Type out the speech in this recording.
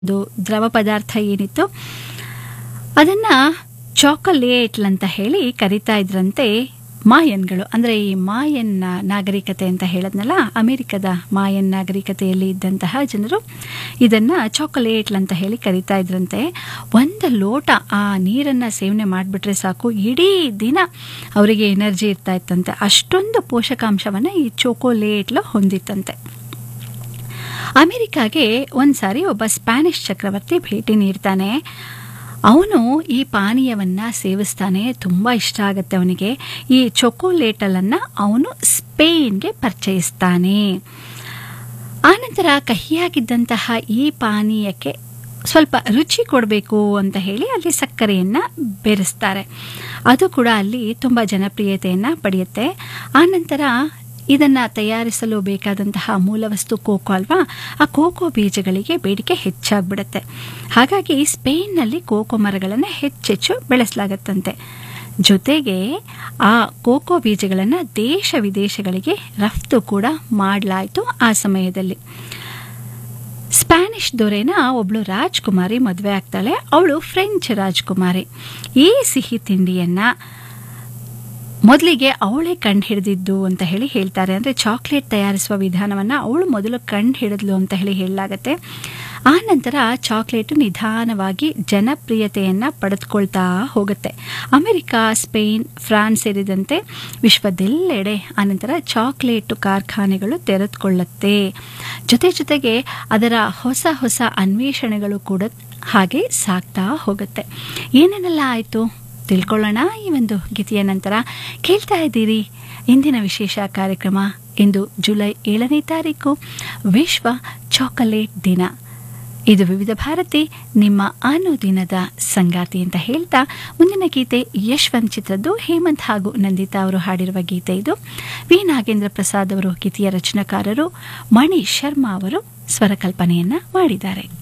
ಒಂದು ದ್ರವ ಪದಾರ್ಥ ಏನಿತ್ತು ಅದನ್ನ ಚಾಕೊಲೇಟ್ ಅಂತ ಹೇಳಿ ಕರಿತಾ ಇದ್ರಂತೆ ಮಾಯನ್ಗಳು ಅಂದ್ರೆ ಈ ಮಾಯನ್ ನಾಗರಿಕತೆ ಅಂತ ಹೇಳದ್ನಲ್ಲ ಅಮೆರಿಕದ ಮಾಯನ್ ನಾಗರಿಕತೆಯಲ್ಲಿ ಇದ್ದಂತಹ ಜನರು ಇದನ್ನ ಚಾಕೊಲೇಟ್ ಅಂತ ಹೇಳಿ ಕರಿತಾ ಇದ್ರಂತೆ ಒಂದು ಲೋಟ ಆ ನೀರನ್ನ ಸೇವನೆ ಮಾಡಿಬಿಟ್ರೆ ಸಾಕು ಇಡೀ ದಿನ ಅವರಿಗೆ ಎನರ್ಜಿ ಇರ್ತಾ ಇತ್ತಂತೆ ಅಷ್ಟೊಂದು ಪೋಷಕಾಂಶವನ್ನ ಈ ಚೋಕೋಲೇಟ್ಲು ಹೊಂದಿತ್ತಂತೆ ಅಮೆರಿಕಾಗೆ ಒಂದ್ಸಾರಿ ಒಬ್ಬ ಸ್ಪ್ಯಾನಿಷ್ ಚಕ್ರವರ್ತಿ ಭೇಟಿ ನೀಡ್ತಾನೆ ಅವನು ಈ ಪಾನೀಯವನ್ನ ಸೇವಿಸ್ತಾನೆ ತುಂಬಾ ಇಷ್ಟ ಆಗುತ್ತೆ ಅವನಿಗೆ ಈ ಚೊಕೋಲೇಟಲನ್ನ ಅವನು ಸ್ಪೇನ್ಗೆ ಪರಿಚಯಿಸ್ತಾನೆ ಆನಂತರ ಕಹಿಯಾಗಿದ್ದಂತಹ ಈ ಪಾನೀಯಕ್ಕೆ ಸ್ವಲ್ಪ ರುಚಿ ಕೊಡಬೇಕು ಅಂತ ಹೇಳಿ ಅಲ್ಲಿ ಸಕ್ಕರೆಯನ್ನ ಬೆರೆಸ್ತಾರೆ ಅದು ಕೂಡ ಅಲ್ಲಿ ತುಂಬಾ ಜನಪ್ರಿಯತೆಯನ್ನ ಪಡೆಯುತ್ತೆ ಆನಂತರ ಇದನ್ನ ತಯಾರಿಸಲು ಬೇಕಾದಂತಹ ಮೂಲವಸ್ತು ಕೋಕೋ ಅಲ್ವಾ ಆ ಕೋಕೋ ಬೀಜಗಳಿಗೆ ಬೇಡಿಕೆ ಹೆಚ್ಚಾಗ್ಬಿಡುತ್ತೆ ಹಾಗಾಗಿ ಸ್ಪೇನ್ನಲ್ಲಿ ಕೋಕೋ ಮರಗಳನ್ನು ಹೆಚ್ಚೆಚ್ಚು ಬೆಳೆಸಲಾಗತ್ತಂತೆ ಜೊತೆಗೆ ಆ ಕೋಕೋ ಬೀಜಗಳನ್ನು ದೇಶ ವಿದೇಶಗಳಿಗೆ ರಫ್ತು ಕೂಡ ಮಾಡಲಾಯಿತು ಆ ಸಮಯದಲ್ಲಿ ಸ್ಪ್ಯಾನಿಷ್ ದೊರೆನ ಒಬ್ಳು ರಾಜ್ಕುಮಾರಿ ಮದುವೆ ಆಗ್ತಾಳೆ ಅವಳು ಫ್ರೆಂಚ್ ರಾಜ್ಕುಮಾರಿ ಈ ಸಿಹಿ ತಿಂಡಿಯನ್ನ ಮೊದಲಿಗೆ ಅವಳೇ ಕಂಡು ಹಿಡಿದಿದ್ದು ಅಂತ ಹೇಳಿ ಹೇಳ್ತಾರೆ ಅಂದರೆ ಚಾಕ್ಲೇಟ್ ತಯಾರಿಸುವ ವಿಧಾನವನ್ನು ಅವಳು ಮೊದಲು ಕಂಡು ಹಿಡಿದ್ಲು ಅಂತ ಹೇಳಿ ಹೇಳಲಾಗತ್ತೆ ಆ ನಂತರ ಚಾಕ್ಲೇಟು ನಿಧಾನವಾಗಿ ಜನಪ್ರಿಯತೆಯನ್ನು ಪಡೆದುಕೊಳ್ತಾ ಹೋಗುತ್ತೆ ಅಮೆರಿಕ ಸ್ಪೇನ್ ಫ್ರಾನ್ಸ್ ಸೇರಿದಂತೆ ವಿಶ್ವದೆಲ್ಲೆಡೆ ಆನಂತರ ಚಾಕ್ಲೇಟು ಕಾರ್ಖಾನೆಗಳು ತೆರೆದುಕೊಳ್ಳುತ್ತೆ ಜೊತೆ ಜೊತೆಗೆ ಅದರ ಹೊಸ ಹೊಸ ಅನ್ವೇಷಣೆಗಳು ಕೂಡ ಹಾಗೆ ಸಾಗ್ತಾ ಹೋಗುತ್ತೆ ಏನೇನೆಲ್ಲ ಆಯಿತು ತಿಳ್ಕೊಳ್ಳೋಣ ಈ ಒಂದು ಗೀತೆಯ ನಂತರ ಕೇಳ್ತಾ ಇದ್ದೀರಿ ಇಂದಿನ ವಿಶೇಷ ಕಾರ್ಯಕ್ರಮ ಇಂದು ಜುಲೈ ಏಳನೇ ತಾರೀಕು ವಿಶ್ವ ಚಾಕೊಲೇಟ್ ದಿನ ಇದು ವಿವಿಧ ಭಾರತಿ ನಿಮ್ಮ ಅನುದಿನದ ಸಂಗಾತಿ ಅಂತ ಹೇಳ್ತಾ ಮುಂದಿನ ಗೀತೆ ಯಶ್ವಂತ್ ಚಿತ್ರದ್ದು ಹೇಮಂತ್ ಹಾಗೂ ನಂದಿತಾ ಅವರು ಹಾಡಿರುವ ಗೀತೆ ಇದು ವಿ ನಾಗೇಂದ್ರ ಪ್ರಸಾದ್ ಅವರು ಗೀತೆಯ ರಚನಾಕಾರರು ಮಣಿ ಶರ್ಮಾ ಅವರು ಸ್ವರಕಲ್ಪನೆಯನ್ನ ಮಾಡಿದ್ದಾರೆ